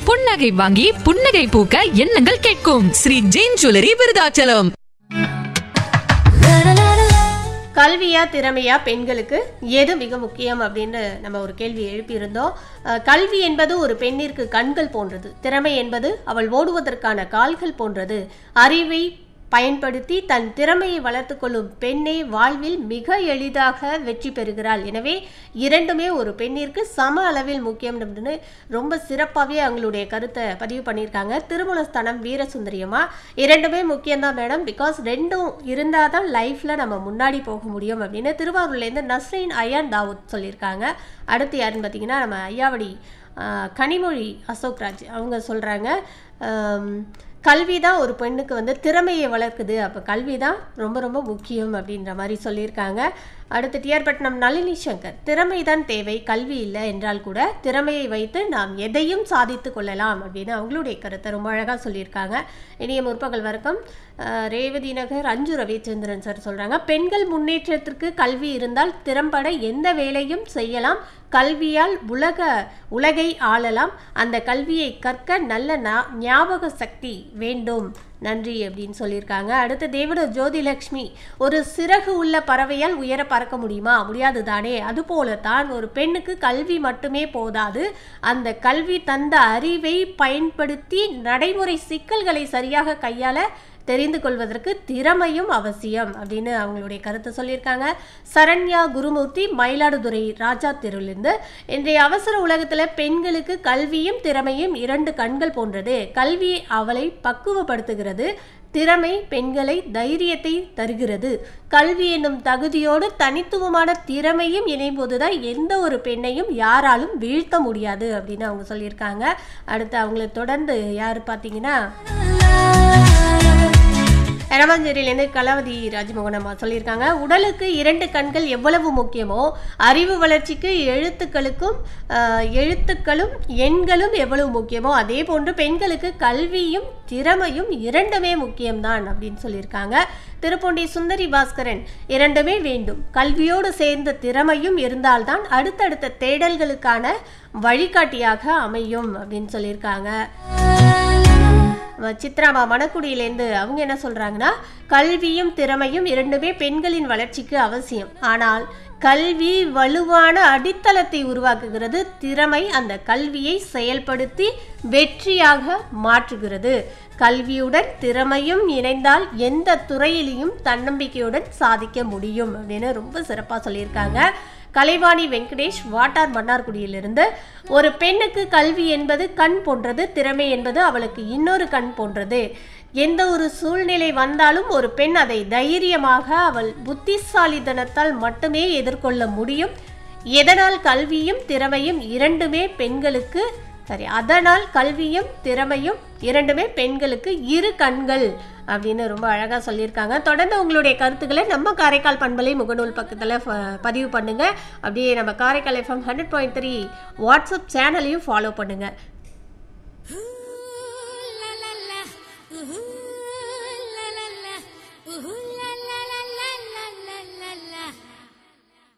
புன்னகை வாங்கி புன்னகை பூக்க எண்ணங்கள் கேட்கும் ஸ்ரீ ஜெயின் ஜுவல்லரி விருதாச்சலம் கல்வியா திறமையா பெண்களுக்கு எது மிக முக்கியம் அப்படின்னு நம்ம ஒரு கேள்வி எழுப்பியிருந்தோம் அஹ், கல்வி என்பது ஒரு பெண்ணிற்கு கண்கள் போன்றது திறமை என்பது அவள் ஓடுவதற்கான கால்கள் போன்றது அறிவை பயன்படுத்தி தன் திறமையை வளர்த்து கொள்ளும் பெண்ணே வாழ்வில் மிக எளிதாக வெற்றி பெறுகிறாள் எனவே இரண்டுமே ஒரு பெண்ணிற்கு சம அளவில் முக்கியம் அப்படின்னு ரொம்ப சிறப்பாகவே அவங்களுடைய கருத்தை பதிவு பண்ணியிருக்காங்க திருமணஸ்தானம் வீரசுந்தரியமா இரண்டுமே முக்கியம்தான் மேடம் பிகாஸ் ரெண்டும் இருந்தால் தான் லைஃப்பில் நம்ம முன்னாடி போக முடியும் அப்படின்னு திருவாரூர்லேருந்து நஸ்ரீன் அயான் தாவூத் சொல்லியிருக்காங்க அடுத்து யாருன்னு பார்த்தீங்கன்னா நம்ம ஐயாவடி ஆஹ், கனிமொழி அசோக்ராஜ் அவங்க சொல்கிறாங்க கல்வி தான் ஒரு பெண்ணுக்கு வந்து திறமையை வளர்க்குது அப்போ கல்வி தான் ரொம்ப ரொம்ப முக்கியம் அப்படின்ற மாதிரி சொல்லியிருக்காங்க அடுத்து டிஆர் பட்னம் நளினி சங்கர் திறமை தான் தேவை கல்வி இல்லை என்றால் கூட திறமையை வைத்து நாம் எதையும் சாதித்து கொள்ளலாம் அப்படின்னு அவங்களுடைய கருத்தை ரொம்ப அழகாக சொல்லியிருக்காங்க இனிய முற்பகல் வணக்கம் அஹ், ரேவதி நகர் அஞ்சு ரவிச்சந்திரன் சார் சொல்கிறாங்க பெண்கள் முன்னேற்றத்திற்கு கல்வி இருந்தால் திறம்பட எந்த வேலையும் செய்யலாம் கல்வியால் உலக உலகை ஆளலாம் அந்த கல்வியை கற்க நல்ல நா- ஞாபக சக்தி வேண்டும் நன்றி அப்படின்னு சொல்லியிருக்காங்க அடுத்து தேவட ஜோதிலக்ஷ்மி ஒரு சிறகு உள்ள பறவையால் உயர பறக்க முடியுமா முடியாது தானே அதுபோல தான் ஒரு பெண்ணுக்கு கல்வி மட்டுமே போதாது அந்த கல்வி தந்த அறிவை பயன்படுத்தி நடைமுறை சிக்கல்களை சரியாக கையாள தெரிந்து கொள்வதற்கு திறமையும் அவசியம் அப்படின்னு அவங்களுடைய கருத்தை சொல்லியிருக்காங்க சரண்யா குருமூர்த்தி மயிலாடுதுறை ராஜா தெருவிலிருந்து இன்றைய அவசர உலகத்தில் பெண்களுக்கு கல்வியும் திறமையும் இரண்டு கண்கள் போன்றது கல்வி அவளை பக்குவப்படுத்துகிறது திறமை பெண்களை தைரியத்தை தருகிறது கல்வி என்னும் தகுதியோடு தனித்துவமான திறமையும் இணைம்போதுதான் எந்த ஒரு பெண்ணையும் யாராலும் வீழ்த்த முடியாது அப்படின்னு அவங்க சொல்லியிருக்காங்க அடுத்து அவங்களை தொடர்ந்து யார் பார்த்தீங்கன்னா எரவாஞ்சேரியிலேருந்து கலாவதி ராஜமோகன் அம்மா சொல்லியிருக்காங்க உடலுக்கு இரண்டு கண்கள் எவ்வளவு முக்கியமோ அறிவு வளர்ச்சிக்கு எழுத்துக்களுக்கும் ஆஹ், எழுத்துக்களும் எண்களும் எவ்வளவு முக்கியமோ அதே போன்று பெண்களுக்கு கல்வியும் திறமையும் இரண்டுமே முக்கியம்தான் அப்படின்னு சொல்லியிருக்காங்க திருப்பொண்டி சுந்தரி பாஸ்கரன் இரண்டுமே வேண்டும் கல்வியோடு சேர்ந்த திறமையும் இருந்தால்தான் அடுத்தடுத்த தேடல்களுக்கான வழிகாட்டியாக அமையும் அப்படின்னு சொல்லியிருக்காங்க அஹ் சித்ராமா மணக்குடியிலேருந்து அவங்க என்ன சொல்றாங்கன்னா கல்வியும் திறமையும் இரண்டுமே பெண்களின் வளர்ச்சிக்கு அவசியம் ஆனால் கல்வி வலுவான அடித்தளத்தை உருவாக்குகிறது திறமை அந்த கல்வியை செயல்படுத்தி வெற்றியாக மாற்றுகிறது கல்வியுடன் திறமையும் இணைந்தால் எந்த துறையிலையும் தன்னம்பிக்கையுடன் சாதிக்க முடியும் அப்படின்னு ரொம்ப சிறப்பாக சொல்லியிருக்காங்க கலைவாணி வெங்கடேஷ் வாட்டார் மன்னார்குடியிலிருந்து ஒரு பெண்ணுக்கு கல்வி என்பது கண் போன்றது திறமை என்பது அவளுக்கு இன்னொரு கண் போன்றது எந்த ஒரு சூழ்நிலை வந்தாலும் ஒரு பெண் அதை தைரியமாக அவள் புத்திசாலித்தனத்தால் மட்டுமே எதிர்கொள்ள முடியும் எதனால் கல்வியும் திறமையும் இரண்டுமே பெண்களுக்கு சரி அதனால் கல்வியும் திறமையும் இரண்டுமே பெண்களுக்கு இரு கண்கள் அப்படின்னு ரொம்ப அழகாக சொல்லியிருக்காங்க தொடர்ந்து உங்களுடைய கருத்துக்களை நம்ம காரைக்கால் பண்பலை முகநூல் பக்கத்தில் பதிவு பண்ணுங்க அப்படியே நம்ம Karaikal FM hundred point three WhatsApp சேனலையும் ஃபாலோ பண்ணுங்க Ooh la la la, ooh